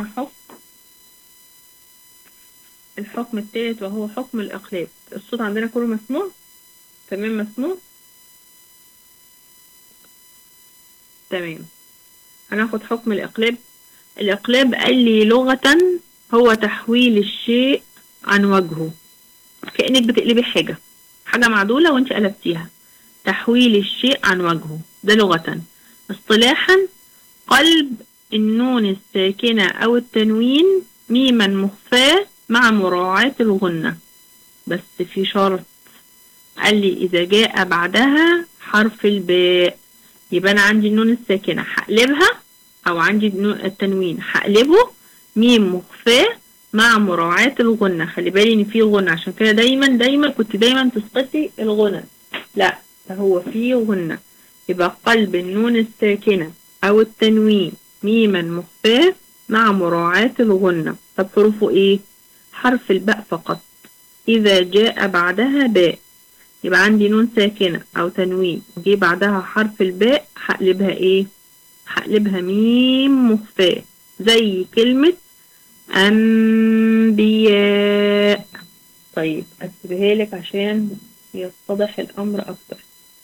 عندنا حكم الحكم الثالث وهو حكم الإقلاب الصوت عندنا كله مسموع تمام مسموع تمام هناخد حكم الإقلاب الإقلاب قال لي لغة هو تحويل الشيء عن وجهه كأنك بتقلبي حاجة حاجة معدولة وانت قلبتيها تحويل الشيء عن وجهه ده لغة اصطلاحا قلب النون الساكنة أو التنوين ميما مخفاة مع مراعاة الغنة بس في شرط قال لي إذا جاء بعدها حرف الباء يبقى أنا عندي النون الساكنة هقلبها أو عندي التنوين هقلبه ميم مخفاة مع مراعاة الغنة خلي بالي إن في غنة عشان كده دايما دايما كنت دايما تسقطي الغنة لا ده هو في غنة يبقى قلب النون الساكنة أو التنوين ميما مخفاة مع مراعاة الغنة طب حروفه إيه؟ حرف الباء فقط إذا جاء بعدها باء يبقى عندي نون ساكنة أو تنوين وجي بعدها حرف الباء هقلبها إيه؟ هقلبها ميم مخفاة زي كلمة أنبياء طيب أكتبها لك عشان يتضح الأمر أكتر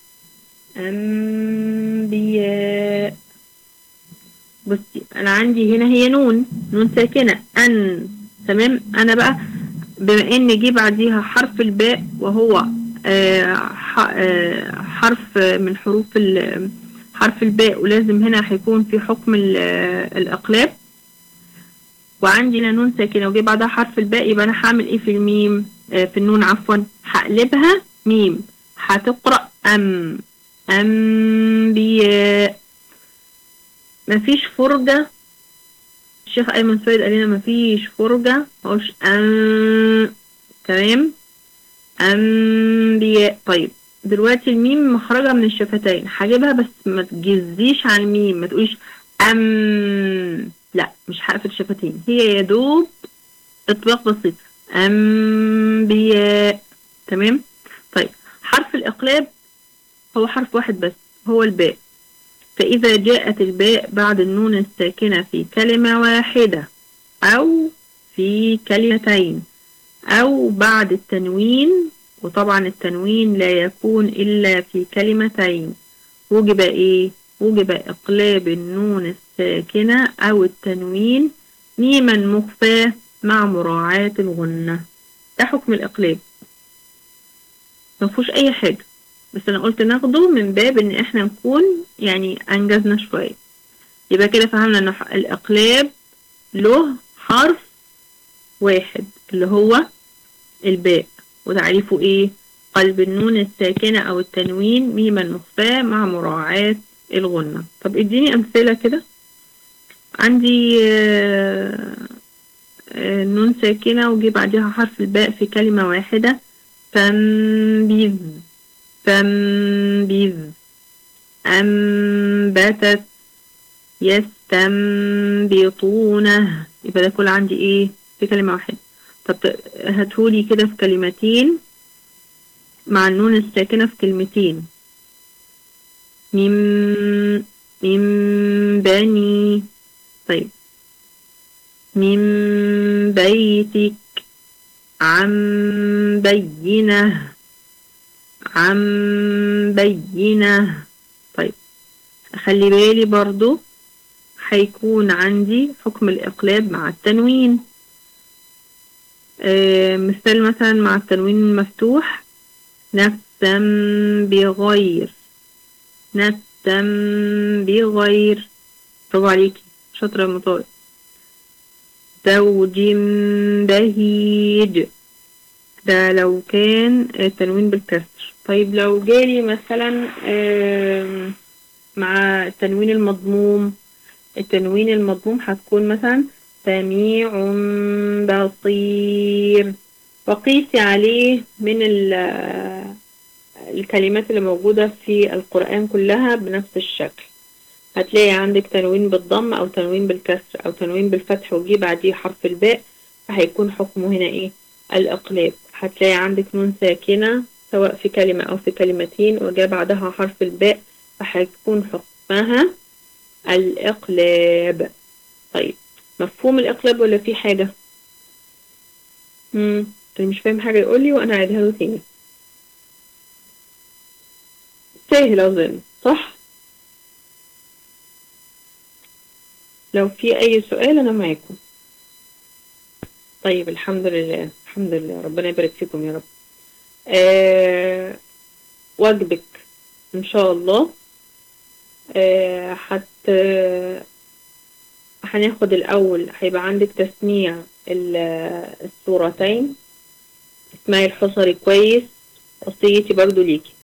أنبياء بصي أنا عندي هنا هي نون نون ساكنة أن تمام أنا بقى بما إن جه بعديها حرف الباء وهو آه حرف من حروف حرف الباء ولازم هنا هيكون في حكم الإقلاب وعندي هنا نون ساكنة وجي بعدها حرف الباء يبقى أنا هعمل إيه في الميم آه في النون عفوا هقلبها ميم هتقرأ أم أنبياء مفيش فرجة الشيخ أيمن سيد قال لنا مفيش فرجة مقولش أن تمام أنبياء طيب دلوقتي الميم مخرجة من الشفتين هجيبها بس ما تجزيش على الميم ما تقوليش أم لا مش هقفل الشفتين هي يا دوب اطباق بسيط أنبياء تمام طيب حرف الإقلاب هو حرف واحد بس هو الباء فإذا جاءت الباء بعد النون الساكنة في كلمة واحدة أو في كلمتين أو بعد التنوين وطبعا التنوين لا يكون إلا في كلمتين وجب إيه؟ وجب إقلاب النون الساكنة أو التنوين ميما مخفاة مع مراعاة الغنة ده حكم الإقلاب مفهوش أي حاجة بس أنا قلت ناخده من باب إن إحنا نكون يعني أنجزنا شوية يبقى كده فهمنا إن الإقلاب له حرف واحد اللي هو الباء وتعريفه إيه قلب النون الساكنة أو التنوين ميما مخفاة مع مراعاة الغنة طب اديني أمثلة كده عندي نون ساكنة وجي بعدها حرف الباء في كلمة واحدة فانبذ فانبذ أنبتت يستنبطونه يبقى ده كل عندي ايه في كلمة واحدة طب هاتهولي كده في كلمتين مع النون الساكنة في كلمتين من من بني طيب من بيتك عن بينه عن بينه طيب خلي بالي برضو هيكون عندي حكم الإقلاب مع التنوين آه مثال مثلا مع التنوين المفتوح نفسا بغير نفسا بغير برافو عليكي شاطرة يا مطارق زوج بهيج ده لو كان التنوين بالكسر طيب لو جالي مثلا مع التنوين المضموم التنوين المضموم هتكون مثلا سميع بصير وقيسي عليه من الكلمات اللي موجودة في القرآن كلها بنفس الشكل هتلاقي عندك تنوين بالضم أو تنوين بالكسر أو تنوين بالفتح وجي بعديه حرف الباء فهيكون حكمه هنا إيه الإقلاب هتلاقي عندك نون ساكنة سواء في كلمة أو في كلمتين وجاء بعدها حرف الباء فهيكون حكمها الإقلاب طيب مفهوم الإقلاب ولا في حاجة؟ مم. اللي مش فاهم حاجة يقولي وأنا أعيدها له تاني سهل أظن صح؟ لو في أي سؤال أنا معاكم طيب الحمد لله الحمد لله ربنا يبارك فيكم يا رب آه واجبك إن شاء الله آه حت هناخد الأول هيبقى عندك تسميع الصورتين اسمعي الحصري كويس وصيتي برضو ليكي